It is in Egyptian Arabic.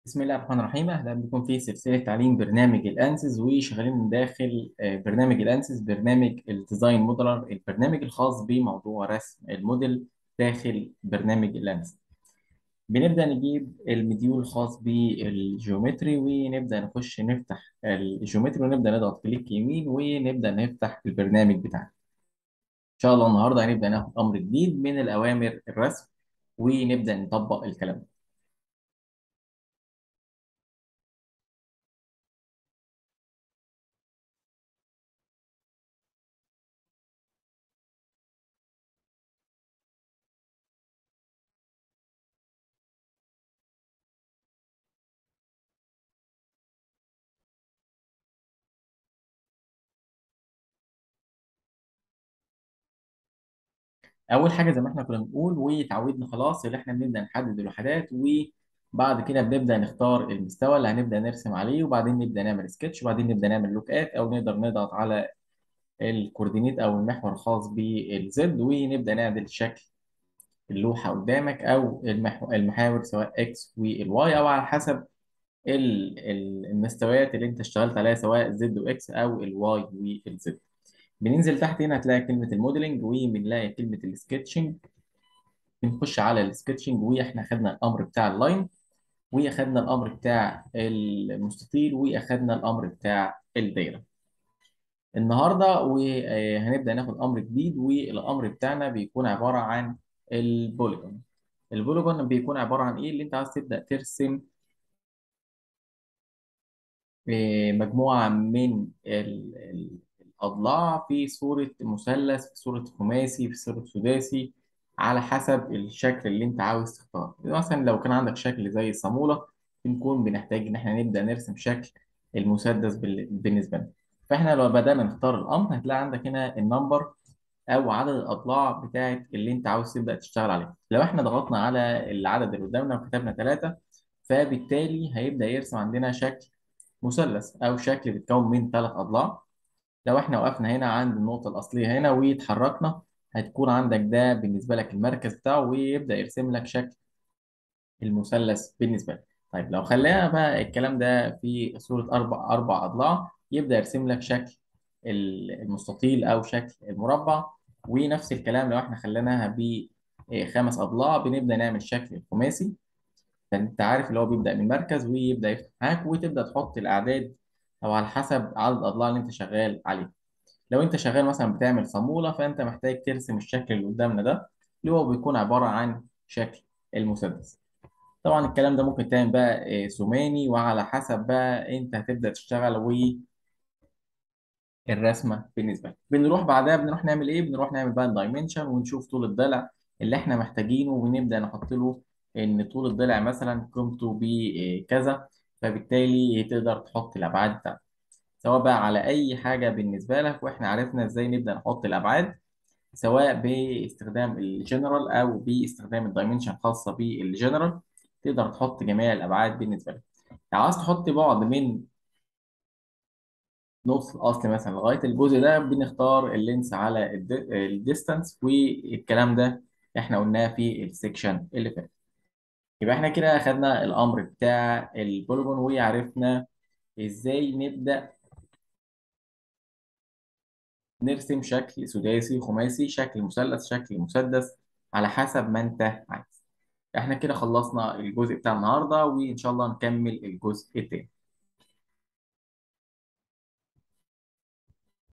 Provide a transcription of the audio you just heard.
بسم الله الرحمن الرحيم اهلا بكم في سلسله تعليم برنامج الانسز وشغالين من داخل آه، برنامج الانسز برنامج الديزاين موديلر البرنامج الخاص بموضوع رسم الموديل داخل برنامج الانسز بنبدا نجيب المديول الخاص بالجيومتري ونبدا نخش نفتح الجيومتري ونبدا نضغط كليك يمين ونبدا نفتح البرنامج بتاعنا ان شاء الله النهارده هنبدا ناخد امر جديد من الاوامر الرسم ونبدا نطبق الكلام ده اول حاجه زي ما احنا كنا بنقول وتعودنا خلاص اللي احنا بنبدا نحدد الوحدات وبعد كده بنبدا نختار المستوى اللي هنبدا نرسم عليه وبعدين نبدا نعمل سكتش وبعدين نبدا نعمل لوك ات او نقدر نضغط على الكوردينيت او المحور الخاص بالزد ونبدا نعدل شكل اللوحه قدامك او المحو- المحاور سواء اكس والواي او على حسب ال- ال- المستويات اللي انت اشتغلت عليها سواء زد واكس او الواي والزد بننزل تحت هنا هتلاقي كلمه الموديلنج وبنلاقي كلمه السكتشنج بنخش على السكتشنج واحنا خدنا الامر بتاع اللاين واخدنا الامر بتاع المستطيل واخدنا الامر بتاع الدايره النهارده وهنبدا ناخد امر جديد والامر بتاعنا بيكون عباره عن البوليجون البوليجون بيكون عباره عن ايه اللي انت عايز تبدا ترسم آه، مجموعة من ال- ال- الأضلاع في صورة مثلث في صورة خماسي في صورة سداسي على حسب الشكل اللي أنت عاوز تختاره مثلا لو كان عندك شكل زي الصامولة بنكون بنحتاج إن إحنا نبدأ نرسم شكل المسدس بال- بالنسبة لنا فإحنا لو بدأنا نختار الأمر هتلاقي عندك هنا النمبر أو عدد الأضلاع بتاعت اللي أنت عاوز تبدأ تشتغل عليه لو إحنا ضغطنا على العدد اللي قدامنا وكتبنا ثلاثة فبالتالي هيبدأ يرسم عندنا شكل مثلث أو شكل بيتكون من ثلاث أضلاع لو احنا وقفنا هنا عند النقطة الأصلية هنا واتحركنا هتكون عندك ده بالنسبة لك المركز بتاعه ويبدأ يرسم لك شكل المثلث بالنسبة لك طيب لو خلينا بقى الكلام ده في صورة أربع أربع أضلاع يبدأ يرسم لك شكل ال- المستطيل أو شكل المربع ونفس الكلام لو احنا خليناها بخمس أضلاع بنبدأ نعمل شكل الخماسي فانت عارف اللي هو بيبدأ من مركز ويبدأ يفتح معاك وتبدأ تحط الأعداد أو على حسب عدد الأضلاع اللي أنت شغال عليه لو أنت شغال مثلا بتعمل صامولة فأنت محتاج ترسم الشكل اللي قدامنا ده اللي هو بيكون عبارة عن شكل المسدس طبعا الكلام ده ممكن تعمل بقى آه، ثماني وعلى حسب بقى أنت هتبدأ تشتغل والرسمة بالنسبة لك بنروح بعدها بنروح نعمل إيه؟ بنروح نعمل بقى الدايمنشن ونشوف طول الضلع اللي إحنا محتاجينه ونبدأ نحط له ان طول الضلع مثلا قيمته بكذا فبالتالي تقدر تحط الابعاد بتاعته سواء بقى على اي حاجه بالنسبه لك واحنا عرفنا ازاي نبدا نحط الابعاد سواء باستخدام الجنرال او باستخدام الدايمنشن الخاصه بالجنرال تقدر تحط جميع الابعاد بالنسبه لك لو عايز تحط بعد من نص الاصل مثلا لغايه الجزء ده بنختار اللينس على الديستانس والكلام ده احنا قلناه في السكشن اللي فات يبقى احنا كده اخدنا الامر بتاع البوليجون وعرفنا ازاي نبدا نرسم شكل سداسي خماسي شكل مثلث شكل مسدس على حسب ما انت عايز احنا كده خلصنا الجزء بتاع النهارده وان شاء الله نكمل الجزء التاني